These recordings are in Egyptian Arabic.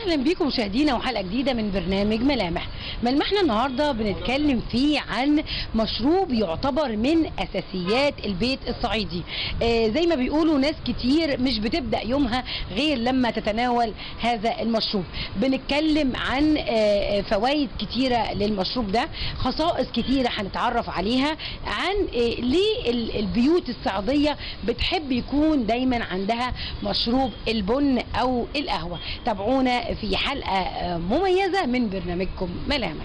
اهلا بيكم مشاهدينا وحلقه جديده من برنامج ملامح ملمحنا النهارده بنتكلم فيه عن مشروب يعتبر من اساسيات البيت الصعيدي آه زي ما بيقولوا ناس كتير مش بتبدا يومها غير لما تتناول هذا المشروب بنتكلم عن آه فوائد كتيره للمشروب ده خصائص كتيره هنتعرف عليها عن آه ليه ال- البيوت الصعيديه بتحب يكون دايما عندها مشروب البن او القهوه تابعونا في حلقه آه، مميزه من برنامجكم ملامح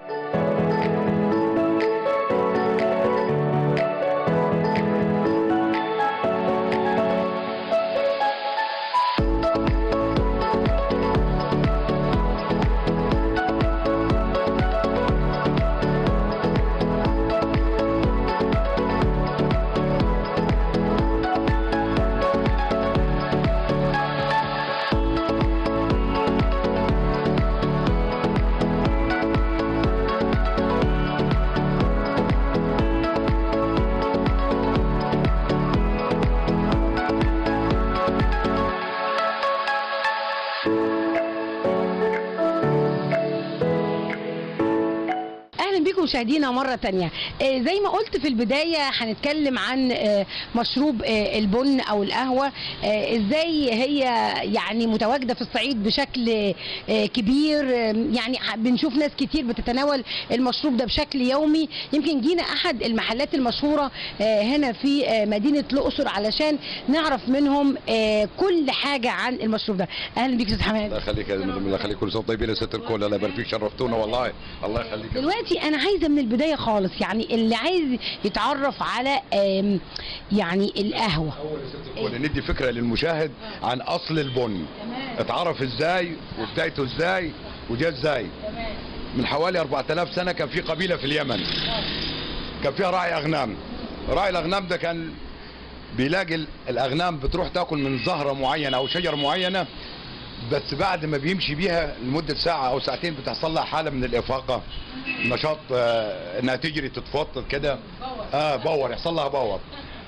اهلا بيكم مشاهدينا مره تانية آه، زي ما قلت في البدايه هنتكلم عن آه، مشروب آه، البن او القهوه آه، ازاي هي يعني متواجده في الصعيد بشكل آه، كبير آه، يعني ح- بنشوف ناس كتير بتتناول المشروب ده بشكل يومي يمكن جينا احد المحلات المشهوره آه، هنا في آه، مدينه الاقصر علشان نعرف منهم آه، كل حاجه عن المشروب ده اهلا بيك استاذ حماد الله يخليك يا مدام الله يخليك كل سنه طيبين يا ست الكل الله يبارك فيك شرفتونا والله الله يخليك دلوقتي انا عايزه من البدايه خالص يعني اللي عايز يتعرف على آم، يعني القهوه اول يا ست الكل ندي فكره للمشاهد عن اصل البن اتعرف ازاي وبدايته ازاي وجا ازاي من حوالي 4000 سنه كان في قبيله في اليمن كان فيها راعي اغنام راعي الاغنام ده كان بيلاقي ال- الاغنام بتروح تاكل من زهره معينه او شجره معينه بس بعد ما بيمشي بيها لمده ساعه او ساعتين بتحصل لها حاله من الافاقه نشاط آه، انها تجري تتفطر كده اه باور يحصل لها باور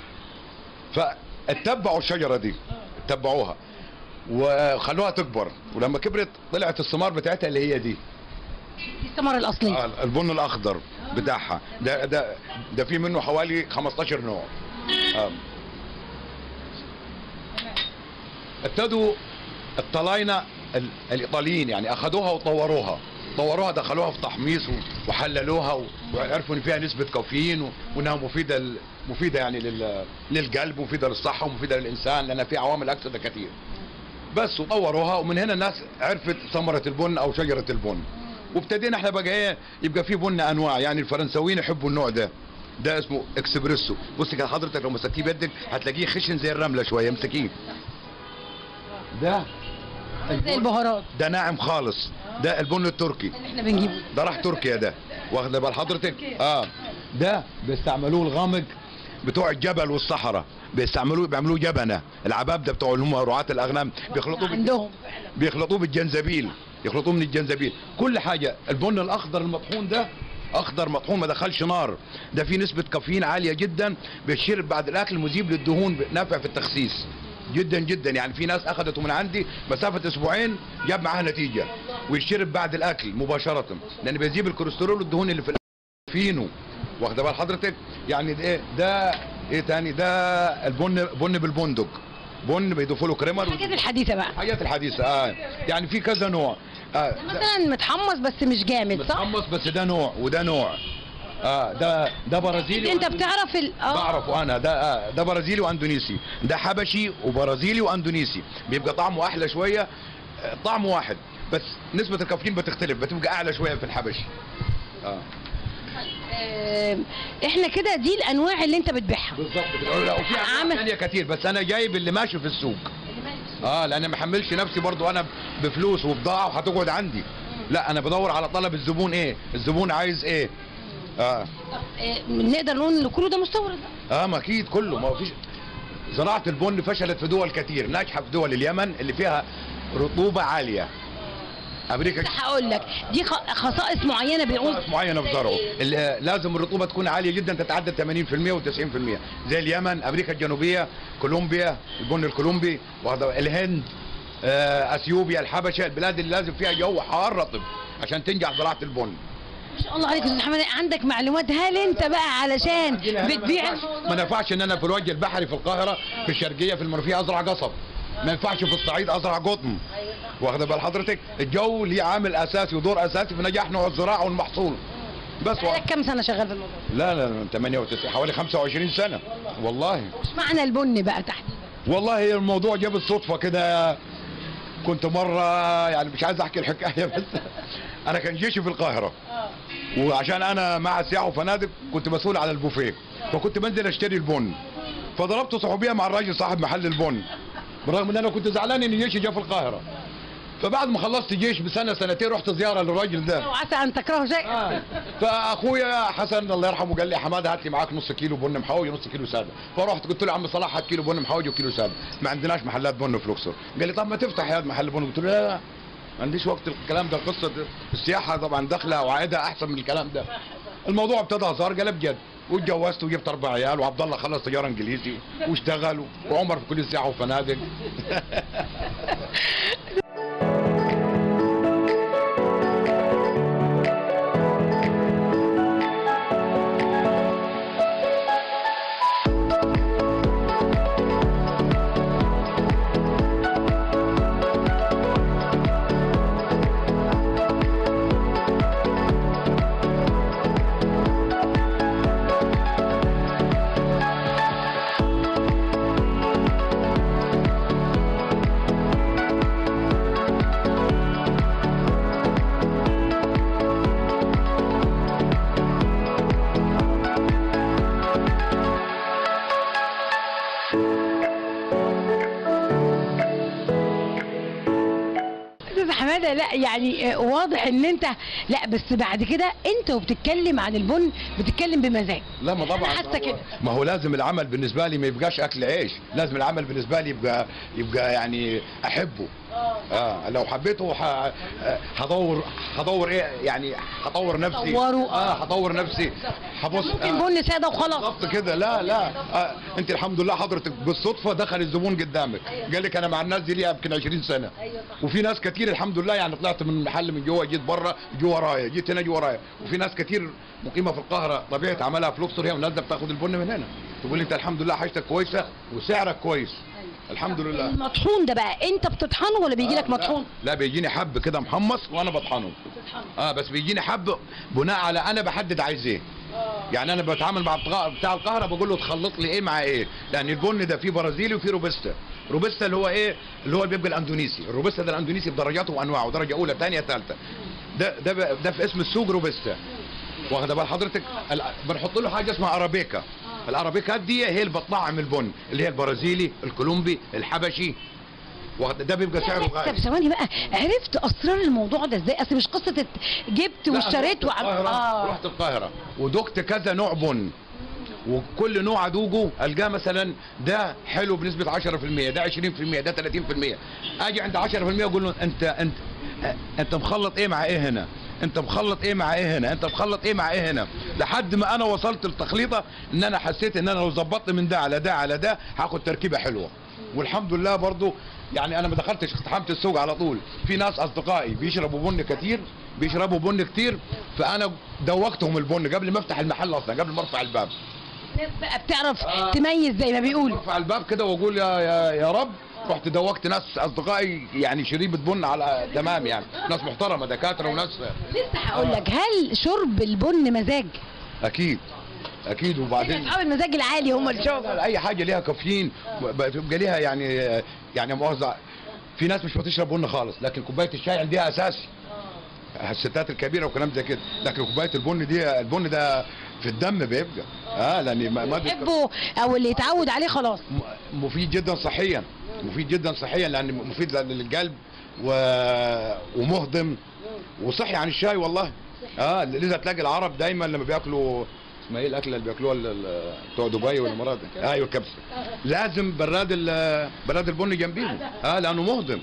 فاتبعوا الشجره دي اتبعوها وخلوها تكبر ولما كبرت طلعت الثمار بتاعتها اللي هي دي دي الثمره الاصليه آه، البن الاخضر بتاعها ده ده ده في منه حوالي 15 نوع آه. ابتدوا الطلاينه ال- الايطاليين يعني اخذوها وطوروها طوروها دخلوها في تحميص و- وحللوها و- وعرفوا ان فيها نسبه كافيين و- وانها مفيده ل- مفيده يعني لل- للقلب ومفيده للصحه ومفيده للانسان لان في عوامل اكسده كثير بس وطوروها ومن هنا الناس عرفت ثمره البن او شجره البن وابتدينا احنا بقى ايه يبقى في بن انواع يعني الفرنساويين يحبوا النوع ده ده اسمه اكسبريسو بص كده حضرتك لو مسكتيه بيدك هتلاقيه خشن زي الرمله شويه امسكيه ده زي البهارات ده ناعم خالص ده البن التركي اللي احنا بنجيبه ده راح تركيا ده واخد بال حضرتك اه ده بيستعملوه الغامق بتوع الجبل والصحراء بيستعملوه بيعملوه جبنه العباب ده بتوع اللي هم رعاة الاغنام بيخلطوه بال- عندهم بيخلطوه بالجنزبيل يخلطوه من الجنزبيل كل حاجه البن الاخضر المطحون ده اخضر مطحون ما دخلش نار ده فيه نسبه كافيين عاليه جدا بيشرب بعد الاكل مذيب للدهون نافع في التخسيس جدا جدا يعني في ناس اخذته من عندي مسافه اسبوعين جاب معاها نتيجه ويشرب بعد الاكل مباشره لان بيذيب الكوليسترول والدهون اللي في الأكل فينه واخده بال حضرتك يعني ده ايه ده ايه تاني ده البن بن بالبندق بن بيضيفوا له كريمر الحاجات الحديثه بقى الحاجات الحديثه اه يعني في كذا نوع آه ده مثلا متحمص بس مش جامد صح متحمص بس ده نوع وده نوع اه ده ده برازيلي انت وأندونيسي. بتعرف ال... اه بعرفه انا ده آه ده برازيلي واندونيسي ده حبشي وبرازيلي واندونيسي بيبقى طعمه احلى شويه آه، طعمه واحد بس نسبه الكافيين بتختلف بتبقى اعلى شويه في الحبشي اه آه، احنا كده دي الانواع اللي انت بتبيعها بالظبط كده لا وفي انواع عامل- ثانيه كتير بس انا جايب اللي ماشي في السوق اه لان ما احملش نفسي برضو انا بفلوس وبضاعه وهتقعد عندي لا انا بدور على طلب الزبون ايه الزبون عايز ايه اه آه، نقدر نقول ان كله ده مستورد اه ما اكيد كله ما فيش زراعه البن فشلت في دول كتير ناجحه في دول اليمن اللي فيها رطوبه عاليه امريكا بس هقول لك دي خ- خصائص معينه بنقول خصائص معينه في زرعه اللي لازم الرطوبه تكون عاليه جدا تتعدى 80% و90% زي اليمن امريكا الجنوبيه كولومبيا البن الكولومبي واخد- الهند آه، اثيوبيا الحبشه البلاد اللي لازم فيها جو حار رطب عشان تنجح زراعه البن ما شاء الله عليك يا استاذ حماده عندك معلومات هل انت بقى علشان بتبيع ما ينفعش- ما ينفعش ان انا في الوجه البحري في القاهره في الشرقيه في المنوفيه ازرع قصب ما ينفعش في الصعيد ازرع قطن واخد بال حضرتك الجو ليه عامل اساسي ودور اساسي في نجاح نوع الزراعه والمحصول بس و... بقالك كام سنه شغال في الموضوع لا لا لا، 98 حوالي 25 سنه والله مش معنى البن بقى تحديدا والله الموضوع جه بالصدفه كده كنت مره يعني مش عايز احكي الحكايه بس انا كان جيشي في القاهره وعشان انا مع سياحه وفنادق كنت مسؤول على البوفيه فكنت بنزل اشتري البن فضربت صحوبيه مع الراجل صاحب محل البن بالرغم ان انا كنت زعلان ان جيشي جه في القاهره فبعد ما خلصت جيش بسنه سنتين رحت زياره للراجل ده وعسى ان تكرهوا شيئا فاخويا حسن الله يرحمه قال لي يا حماده هات لي معاك نص كيلو بن محوج ونص كيلو ساده فرحت قلت له يا عم صلاح هات كيلو بن محوج وكيلو ساده ما عندناش محلات بن في الاقصر قال لي طب ما تفتح يا محل بن قلت له لا لا ما عنديش وقت الكلام ده القصه دي. السياحه طبعا داخله وعائدها احسن من الكلام ده الموضوع ابتدى هزار قلب جد واتجوزت وجبت اربع عيال وعبد الله خلص تجاره انجليزي واشتغل وعمر في كل السياحه وفنادق استاذ حماده لا يعني آه، واضح ان انت لا بس بعد كده انت وبتتكلم عن البن بتتكلم بمزاج لا ما طبعا أنا حاسة كده. ما هو لازم العمل بالنسبه لي ما يبقاش اكل عيش لازم العمل بالنسبه لي يبقى يبقى يعني احبه اه لو حبيته ح- هدور هدور ايه يعني هطور نفسي طوره. اه هطور نفسي هبص ممكن آه. بن ساده وخلاص بالظبط كده لا لا آه. انت الحمد لله حضرتك بالصدفه دخل الزبون قدامك قال لك انا مع الناس دي ليها يمكن 20 سنه وفي ناس كتير الحمد لله يعني طلعت من محل من جوه جيت بره جو ورايا جيت هنا جو ورايا وفي ناس كتير مقيمه في القاهره طبيعه عملها في الاقصر هي ونازله بتاخد البن من هنا تقول لي انت الحمد لله حاجتك كويسه وسعرك كويس الحمد لله المطحون ده بقى انت بتطحنه ولا بيجي لك آه، مطحون لا, لا بيجيني حب كده محمص وانا بطحنه اه بس بيجيني حب بناء على انا بحدد عايز ايه يعني انا بتعامل مع بتاع بتاع القاهره بقول له تخلط لي ايه مع ايه لان البن ده فيه برازيلي وفيه روبستا روبستا اللي هو ايه اللي هو بيبقى الاندونيسي الروبستا ده الاندونيسي بدرجاته وانواعه درجه اولى ثانيه ثالثه ده ده ب- ده في اسم السوق روبستا واخده بال حضرتك ال- بنحط له حاجه اسمها ارابيكا الارابيكا دي هي اللي بتطعم البن اللي هي البرازيلي الكولومبي الحبشي واخد- ده بيبقى سعره طب غالي ثواني بقى عرفت اسرار الموضوع ده ازاي اصل مش قصه ات- جبت لا، واشتريت رحت وعم القاهرة اه رحت القاهرة ودقت كذا نوع بن وكل نوع ادوقه القاه مثلا ده حلو بنسبه 10% ده 20% ده 30% اجي عند 10% اقول له انت انت انت مخلط ايه مع ايه هنا انت مخلط ايه مع ايه هنا انت مخلط ايه مع ايه هنا لحد ما انا وصلت للتخليطه ان انا حسيت ان انا لو ظبطت من ده على ده على ده هاخد تركيبه حلوه والحمد لله برضو يعني انا ما دخلتش اقتحمت السوق على طول في ناس اصدقائي بيشربوا بن كتير بيشربوا بن كتير فانا دوقتهم البن قبل ما افتح المحل اصلا قبل ما ارفع الباب ناس بقى بتعرف تميز زي ما بيقولوا ارفع الباب كده واقول يا يا, يا رب رحت دوقت ناس اصدقائي يعني شريبه بن على تمام يعني ناس محترمه دكاتره وناس لسه هقول لك هل شرب البن مزاج اكيد اكيد وبعدين اصحاب المزاج العالي هم اللي شربوا لا، اي حاجه ليها كافيين بتبقى ليها يعني يعني مؤاخذه في ناس مش بتشرب بن خالص لكن كوبايه الشاي عندها اساسي الستات الكبيره وكلام زي كده لكن كوبايه البن دي البن ده في الدم بيبقى اه لان ما ما بيبقى- يحبوا او اللي يتعود عليه خلاص م- مفيد جدا صحيا مفيد جدا صحيا لان مفيد للقلب و... ومهضم وصحي عن الشاي والله اه لذا تلاقي العرب دايما لما بياكلوا اسمها ايه الاكله اللي بياكلوها ال- ال- بتوع دبي والامارات ايوه كبسه لازم براد ال- براد البن جنبيهم اه لانه مهضم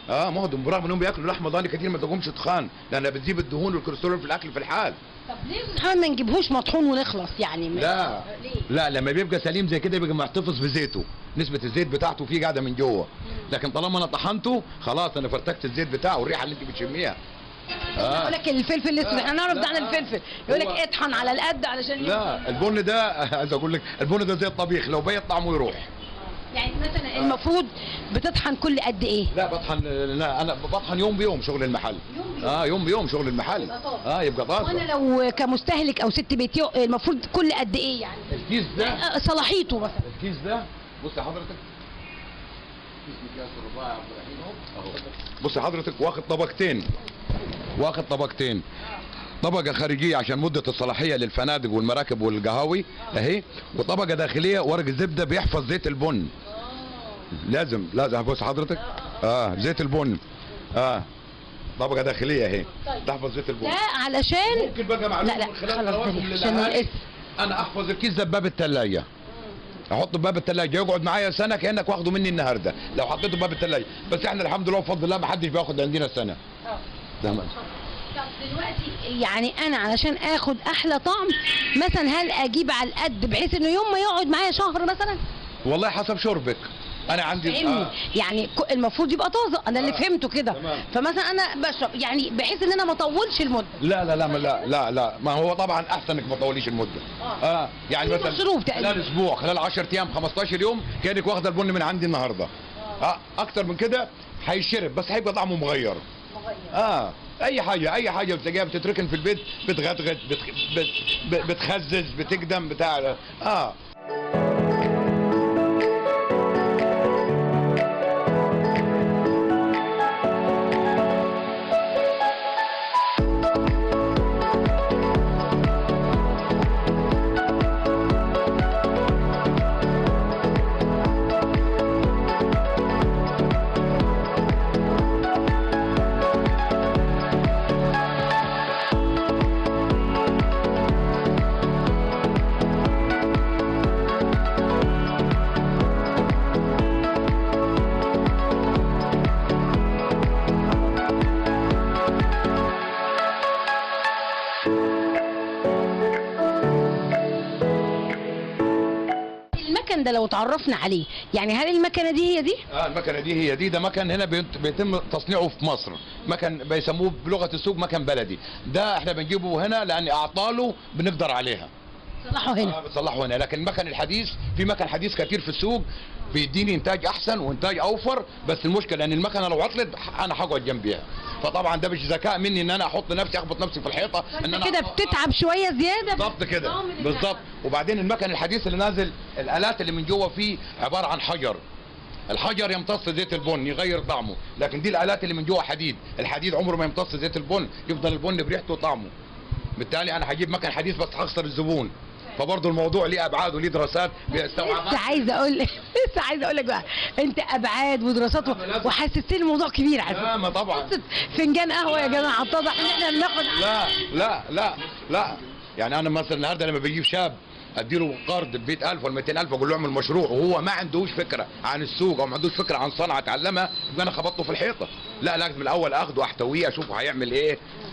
اه مهضم برغم انهم بياكلوا لحمه ضاني كتير ما تقومش تخان لانها بتجيب الدهون والكوليسترول في الاكل في الحال طب ليه محمد ما نجيبهوش مطحون ونخلص يعني ما- لا ليه؟ لا لما بيبقى سليم زي كده بيبقى محتفظ بزيته نسبة الزيت بتاعته فيه قاعدة من جوه لكن طالما انا طحنته خلاص انا فرتكت الزيت بتاعه والريحة اللي انت بتشميها يقول لك الفلفل الاسود لا، احنا نعرف ده عن لا. الفلفل يقول لك هو- اطحن على القد علشان لا البن ده عايز اقول لك البن ده زي الطبيخ لو بيت طعمه يروح يعني مثلا المفروض بتطحن كل قد ايه لا بطحن لا انا بطحن يوم بيوم شغل المحل يوم بيوم. اه يوم بيوم شغل المحل يبقى طازة. اه يبقى وانا طازه لو كمستهلك او ست بيت يو- المفروض كل قد ايه يعني الكيس ده آه، صلاحيته مثلا الكيس ده بص يا حضرتك كيس مكياس الرباعي يا عبد الرحيم اهو اهو بص يا حضرتك واخد طبقتين واخد طبقتين طبقة خارجية عشان مدة الصلاحية للفنادق والمراكب والقهاوي اهي وطبقة داخلية ورق الزبدة بيحفظ زيت البن لازم لازم بص حضرتك اه زيت البن اه طبقة داخلية اهي طيب. تحفظ زيت البن ده علشان ممكن بقى معلومة لا لا من خلال خلاص قنواتكم ده عشان للأهالي. الاسم انا احفظ الكيس ده بباب الثلاجه احطه بباب الثلاجه يقعد معايا سنه كانك واخده مني النهارده لو حطيته بباب الثلاجه بس احنا الحمد لله بفضل الله ما حدش بياخد عندنا السنه تمام طب دلوقتي يعني انا علشان اخد احلى طعم مثلا هل اجيب على القد بحيث انه يوم ما يقعد معايا شهر مثلا والله حسب شربك انا عندي فهمني آه. يعني ك- المفروض يبقى طازه انا اللي آه. فهمته كده تمام. فمثلا انا بشرب يعني بحيث ان انا ما اطولش المده لا لا لا ما- لا لا لا ما هو طبعا احسن انك ما تطوليش المده آه. اه يعني في مثلا مشروب تقريبا. خلال اسبوع خلال 10 ايام 15 يوم كانك واخده البن من عندي النهارده اه اكتر من كده هيشرب بس هيبقى طعمه مغير اه اي حاجه اي حاجه بتلاقيها بتتركن في البيت بتغتغت بت... بت... بت... بتخزز بتقدم بتاع اه المكن ده لو اتعرفنا عليه يعني هل المكنه دي هي دي اه المكنه دي هي دي ده مكن هنا بيت- بيتم تصنيعه في مصر مكن بيسموه بلغه السوق مكن بلدي ده احنا بنجيبه هنا لان اعطاله بنقدر عليها صلحوا هنا اه بتصلحه هنا لكن المكن الحديث في مكن حديث كتير في السوق بيديني انتاج احسن وانتاج اوفر بس المشكله ان المكنه لو عطلت انا هقعد جنبيها فطبعا ده مش ذكاء مني ان انا احط نفسي اخبط نفسي في الحيطه ان انت انا كده بتتعب شويه زياده بالظبط كده بالنظام اللي بالظبط بتاعها. وبعدين المكن الحديث اللي نازل الالات اللي من جوه فيه عباره عن حجر الحجر يمتص زيت البن يغير طعمه لكن دي الالات اللي من جوه حديد الحديد عمره ما يمتص زيت البن يفضل البن بريحته وطعمه بالتالي انا هجيب مكن حديث بس هخسر الزبون فبرضه الموضوع ليه ابعاد وليه دراسات بيستوعب لسه عايزه اقول لسه عايزه اقول لك بقى انت ابعاد ودراسات و- لا، لازم. وحسستني الموضوع كبير على لا فكره ما طبعا قصة فنجان قهوه يا جماعه اتضح ان احنا بناخد لا لا لا لا يعني انا مثلا النهارده لما بجيب شاب اديله قرض ب 100000 ولا 200000 اقول له اعمل مشروع وهو ما عندوش فكره عن السوق او ما عندوش فكره عن صنعه اتعلمها يبقى انا خبطته في الحيطه لا لازم الاول اخده احتويه اشوفه هيعمل ايه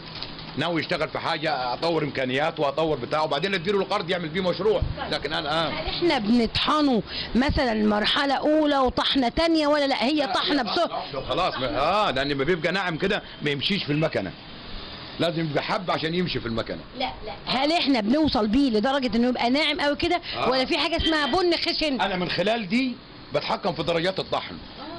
ناوي يشتغل في حاجه اطور امكانياته واطور بتاعه وبعدين اديله القرض يعمل بيه مشروع لكن انا اه هل احنا بنطحنه مثلا مرحله اولى وطحنه تانية ولا لا هي طحنه بسرعه خلاص اه لان لما بيبقى ناعم كده ما يمشيش في المكنه لازم يبقى حب عشان يمشي في المكنه لا لا هل احنا بنوصل بيه لدرجه انه يبقى ناعم قوي كده آه. ولا في حاجه اسمها بن خشن انا من خلال دي بتحكم في درجات الطحن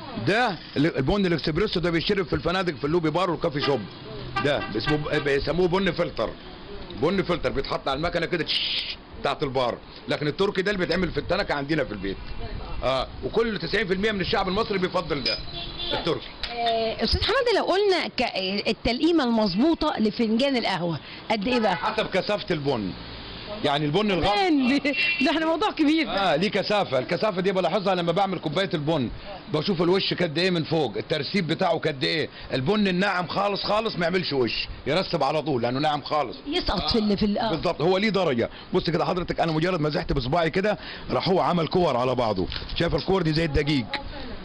ده ال- البن الاكسبريسو ده بيشرب في الفنادق في اللوبي بار والكافي شوب ده اسمه بيسموه بن فلتر بن فلتر بيتحط على المكنه كده تش- بتاعت البار لكن التركي ده اللي بيتعمل في التنكه عندنا في البيت اه وكل 90% من الشعب المصري بيفضل ده التركي آه، استاذ حماده لو قلنا ك- آه، التلقيمه المظبوطه لفنجان القهوه قد ايه بقى؟ حسب كثافه البن يعني البن الغامق كمان دي- ده احنا موضوع كبير اه ليه كثافه الكثافه دي بلاحظها لما بعمل كوبايه البن بشوف الوش قد ايه من فوق الترسيب بتاعه قد ايه البن الناعم خالص خالص ما يعملش وش يرسب على طول لانه ناعم خالص يسقط في اللي في ال- اه بالظبط هو ليه درجه بص كده حضرتك انا مجرد ما زحت بصباعي كده راح هو عمل كور على بعضه شايف الكور دي زي الدقيق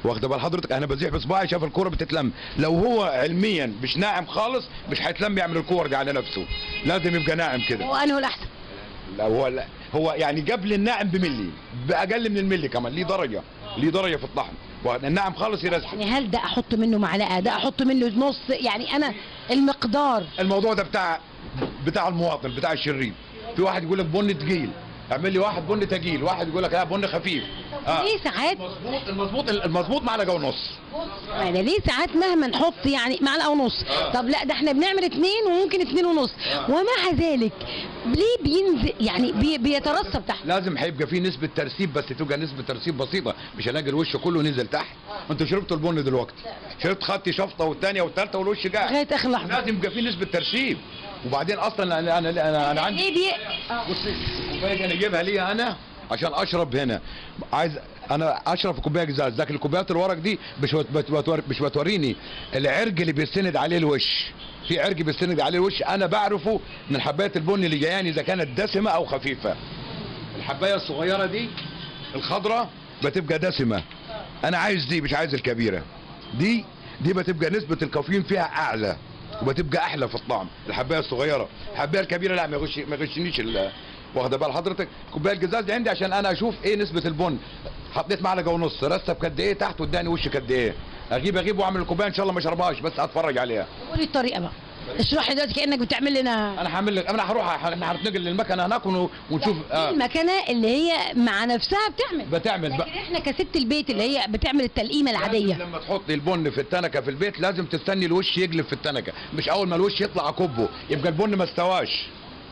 واخد بال حضرتك انا بزيح بصباعي شاف الكوره بتتلم لو هو علميا مش ناعم خالص مش هيتلم يعمل الكور دي على نفسه لازم يبقى ناعم كده هو انه الاحسن لا هو لا هو يعني قبل الناعم بملي باقل من الملي كمان ليه درجه ليه درجه في الطحن الناعم خالص يرسب يعني هل ده احط منه معلقه ده احط منه نص يعني انا المقدار الموضوع ده بتاع بتاع المواطن بتاع الشرير في واحد يقول لك بن تقيل اعمل لي واحد بن تقيل واحد يقول لك لا بن خفيف ليه ساعات المظبوط المظبوط المظبوط معلقه ونص يعني ليه ساعات مهما نحط يعني معلقه ونص آه. طب لا ده احنا بنعمل اتنين وممكن اتنين ونص آه. ومع ذلك ليه بينزل يعني بي بيترسب تحت لازم هيبقى في نسبه ترسيب بس تبقى نسبه ترسيب بسيطه مش هلاقي الوش كله نزل تحت انتوا شربتوا البن دلوقتي شربت خدتي شفطه والثانيه والثالثه والوش قاعد لغايه اخر لحظه لازم يبقى في نسبه ترسيب وبعدين اصلا انا انا انا, أنا عندي ليه بي آه. بصي الكوبايه دي انا اجيبها لي انا عشان اشرب هنا عايز انا اشرب في كوبايه ازاز لكن الكوبايات الورق دي مش بت- بت- بتور- مش بتوريني العرج اللي بيستند عليه الوش في عرج بيستند عليه الوش انا بعرفه من حبايه البن اللي جاياني اذا كانت دسمه او خفيفه الحبايه الصغيره دي الخضراء بتبقى دسمه انا عايز دي مش عايز الكبيره دي دي بتبقى نسبه الكافيين فيها اعلى وبتبقى احلى في الطعم الحبايه الصغيره الحبايه الكبيره لا ما يغش ما يغشنيش ال- واخده بال حضرتك كوبايه الجزاز دي عندي عشان انا اشوف ايه نسبه البن حطيت معلقه ونص رسب قد ايه تحت واداني وش قد ايه اجيب اجيب واعمل الكوبايه ان شاء الله ما اشربهاش بس اتفرج عليها قولي الطريقه بقى اشرح لي دلوقتي كانك بتعمل لنا انا هعمل لك انا هروح احنا هنتنقل للمكنه هناك ون- ونشوف آه. المكنه اللي هي مع نفسها بتعمل بتعمل لكن بقى احنا كست البيت اللي هي بتعمل التلقيمه العاديه لازم لما تحطي البن في التنكه في البيت لازم تستني الوش يقلب في التنكه مش اول ما الوش يطلع اكبه يبقى البن ما استواش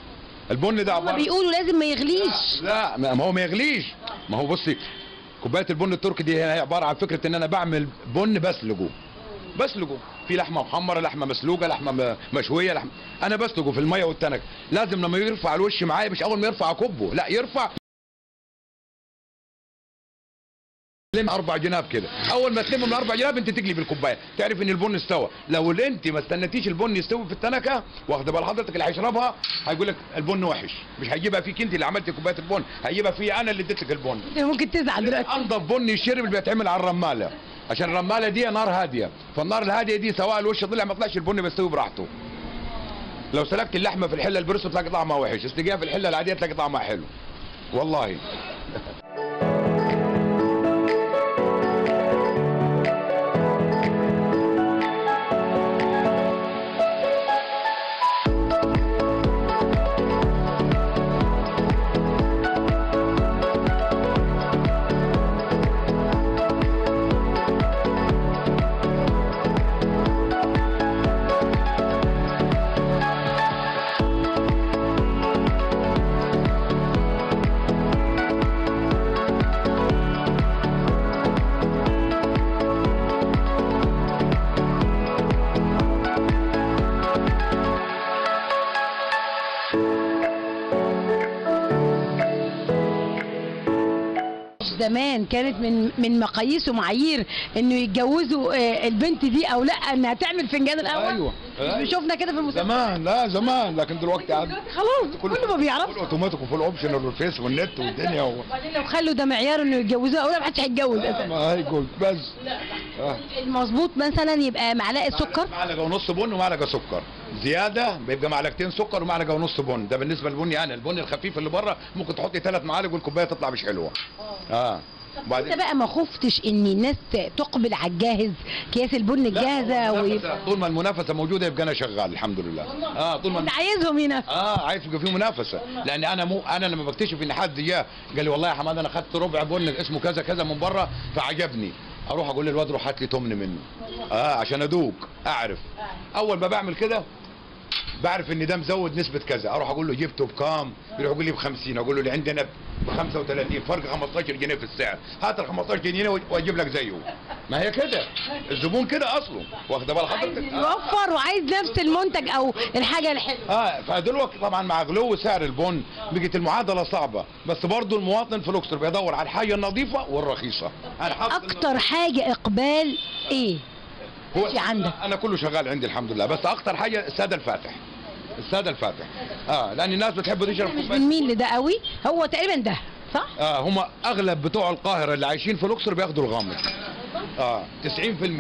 البن ده هما بيقولوا لازم ما يغليش لا ما ما هو ما يغليش ما هو بصي كوبايه البن التركي دي هي عباره عن فكره ان انا بعمل بن بسلقه بسلقه في لحمه محمره لحمه مسلوقه لحمه م- مشويه لحمه انا بسلقه في الميه والتنك لازم لما يرفع الوش معايا مش اول ما يرفع اكبه لا يرفع لم اربع جناب كده اول ما تلم من اربع جناب انت تقلب الكوبايه تعرف ان البن استوى لو اللي انت ما استنيتيش البن يستوي في التنكه واخده بال حضرتك اللي هيشربها هيقول لك البن وحش مش هيجيبها فيك انت اللي عملت كوبايه البن هيجيبها في انا اللي اديت لك البن ممكن تزعل دلوقتي انضف بن يشرب اللي بيتعمل على الرماله عشان الرماله دي نار هاديه فالنار الهاديه دي سواء الوش طلع ما طلعش البن بيستوي براحته لو سلكت اللحمه في الحله البريسو تلاقي طعمها وحش استجيها في الحله العاديه تلاقي طعمها حلو والله زمان كانت من من مقاييس ومعايير انه يتجوزوا آه، البنت دي او لا انها تعمل فنجان الاول ايوه مش شفنا كده في المسلسل زمان لا زمان لكن دلوقتي عاد خلاص كله ما بيعرفش فول اوتوماتيك وفول اوبشن والفيس والنت والدنيا و... وبعدين لو خلوا ده معيار انه يتجوزوها او لا محدش هيتجوز آه، اساسا ما هيقول بس آه. المظبوط مثلا يبقى معلقه سكر معلقه ونص بن ومعلقه سكر زياده بيبقى معلقتين سكر ومعلقه ونص بن ده بالنسبه للبني انا البن الخفيف اللي بره ممكن تحطي ثلاث معالق والكوبايه تطلع مش حلوه اه انت وبعدين بقى ما خفتش ان الناس تقبل على الجاهز اكياس البن الجاهزه لا، ويبقى طول ما المنافسه موجوده يبقى انا شغال الحمد لله اه طول ما انت عايزهم هنا اه عايز يبقى في منافسه لان انا مو انا لما بكتشف ان حد جه قال لي والله يا حماد انا خدت ربع بن اسمه كذا كذا من بره فعجبني اروح اقول للواد روح هات لي تمن منه اه عشان ادوق اعرف اول ما بعمل كده بعرف ان ده مزود نسبه كذا اروح اقول له جبته بكام يروح يقول لي ب 50 اقول له اللي عندنا ب 35 فرق 15 جنيه في السعر هات ال 15 جنيه واجيب لك زيه ما هي كده الزبون كده اصله واخده بال عايز حضرتك آه. يوفر وعايز نفس المنتج او الحاجه الحلوه اه فدلوقتي طبعا مع غلو سعر البن بقت المعادله صعبه بس برضه المواطن في الاقصر بيدور على الحاجه النظيفه والرخيصه انا حاطط اكتر حاجه اقبال ايه هو في عندك. انا كله شغال عندي الحمد لله بس اكتر حاجه الساده الفاتح الساده الفاتح اه لان الناس بتحب تشرب مش كوبايه بنميل لده قوي هو تقريبا ده صح اه هم اغلب بتوع القاهره اللي عايشين في الاقصر بياخدوا الغامق اه 90%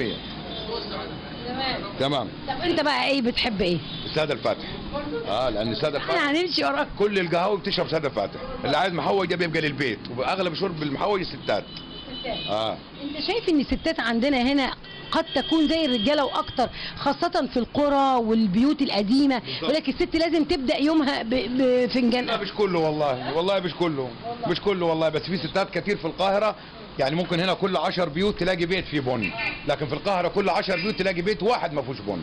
تمام تمام طب انت بقى ايه بتحب ايه؟ الساده الفاتح اه لان الساده الفاتح احنا هنمشي وراك كل القهاوي بتشرب ساده فاتح اللي عايز محوج ده بيبقى للبيت واغلب شرب المحوج الستات اه انت شايف ان الستات عندنا هنا قد تكون زي الرجاله واكتر خاصه في القرى والبيوت القديمه يقول لك الست لازم تبدا يومها ب- بفنجان لا مش كله والله والله مش كله مش كله والله بس في ستات كتير في القاهره يعني ممكن هنا كل 10 بيوت تلاقي بيت فيه بن لكن في القاهره كل 10 بيوت تلاقي بيت واحد ما فيهوش بن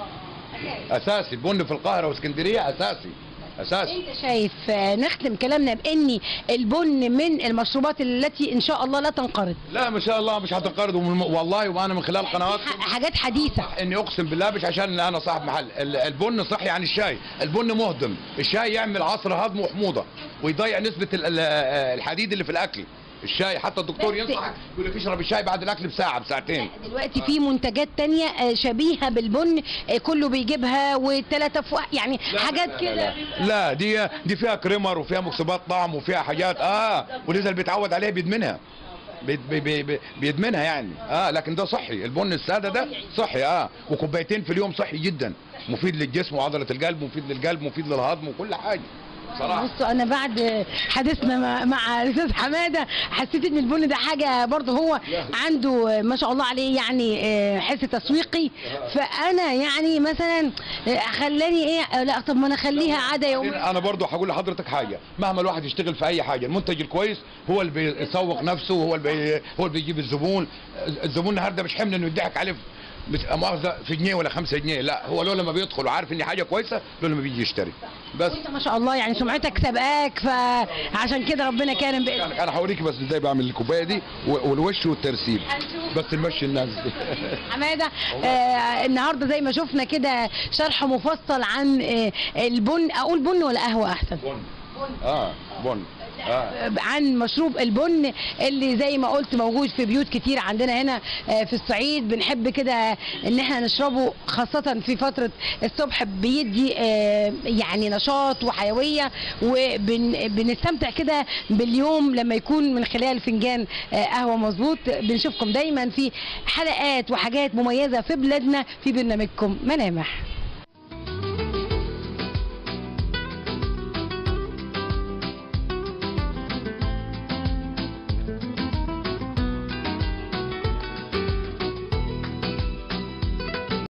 اساسي البن في القاهره واسكندريه اساسي اساسي انت شايف آه، نختم كلامنا بان البن من المشروبات التي ان شاء الله لا تنقرض لا ما شاء الله مش هتنقرض ومن- والله وانا من خلال قنوات ح- حاجات حديثه اني اقسم بالله مش عشان انا صاحب محل ال- البن صحي عن الشاي البن مهضم الشاي يعمل عصر هضم وحموضه ويضيع نسبه ال- ال- الحديد اللي في الاكل الشاي حتى الدكتور بس- ينصحك يقول لك اشرب الشاي بعد الاكل بساعه بساعتين دلوقتي في منتجات تانية آه، شبيهة بالبن آه، كله بيجيبها والتلاتة في واحد يعني حاجات كده لا, لا دي دي فيها كريمر وفيها مكسبات طعم وفيها حاجات اه ولذا اللي بيتعود عليها بيدمنها بي- بي- بي- بي- بيدمنها يعني اه لكن ده صحي البن الساده ده صحي اه وكوبايتين في اليوم صحي جدا مفيد للجسم وعضله القلب مفيد للقلب مفيد للهضم وكل حاجه صراحه بصوا انا بعد حديثنا مع- مع الاستاذ حماده حسيت ان البن ده حاجه برضه هو عنده ما شاء الله عليه يعني آه، حس تسويقي فانا يعني مثلا آه، خلاني ايه آه، لا طب ما انا اخليها عاده يوميه انا برضو هقول لحضرتك حاجه مهما الواحد يشتغل في اي حاجه المنتج الكويس هو اللي بيسوق نفسه وهو اللي بي هو اللي بيجيب الزبون الزبون النهارده مش حمل انه يضحك عليه مش مؤاخذه في جنيه ولا خمسة جنيه لا هو لولا ما بيدخل وعارف ان حاجه كويسه لولا ما بيجي يشتري بس وانت ما شاء الله يعني سمعتك سابقاك فعشان كده ربنا كرم بإذن يعني انا هوريك بس ازاي بعمل الكوبايه دي و- والوش والترسيب بس نمشي الناس دي حماده آه النهارده زي ما شفنا كده شرح مفصل عن آه البن اقول بن ولا قهوه احسن بن اه بن اه عن مشروب البن اللي زي ما قلت موجود في بيوت كتير عندنا هنا آه، في الصعيد بنحب كده ان احنا نشربه خاصة في فترة الصبح بيدي آه، يعني نشاط وحيوية وبنستمتع كده باليوم لما يكون من خلال فنجان آه، قهوة مظبوط بنشوفكم دايما في حلقات وحاجات مميزة في بلادنا في برنامجكم ملامح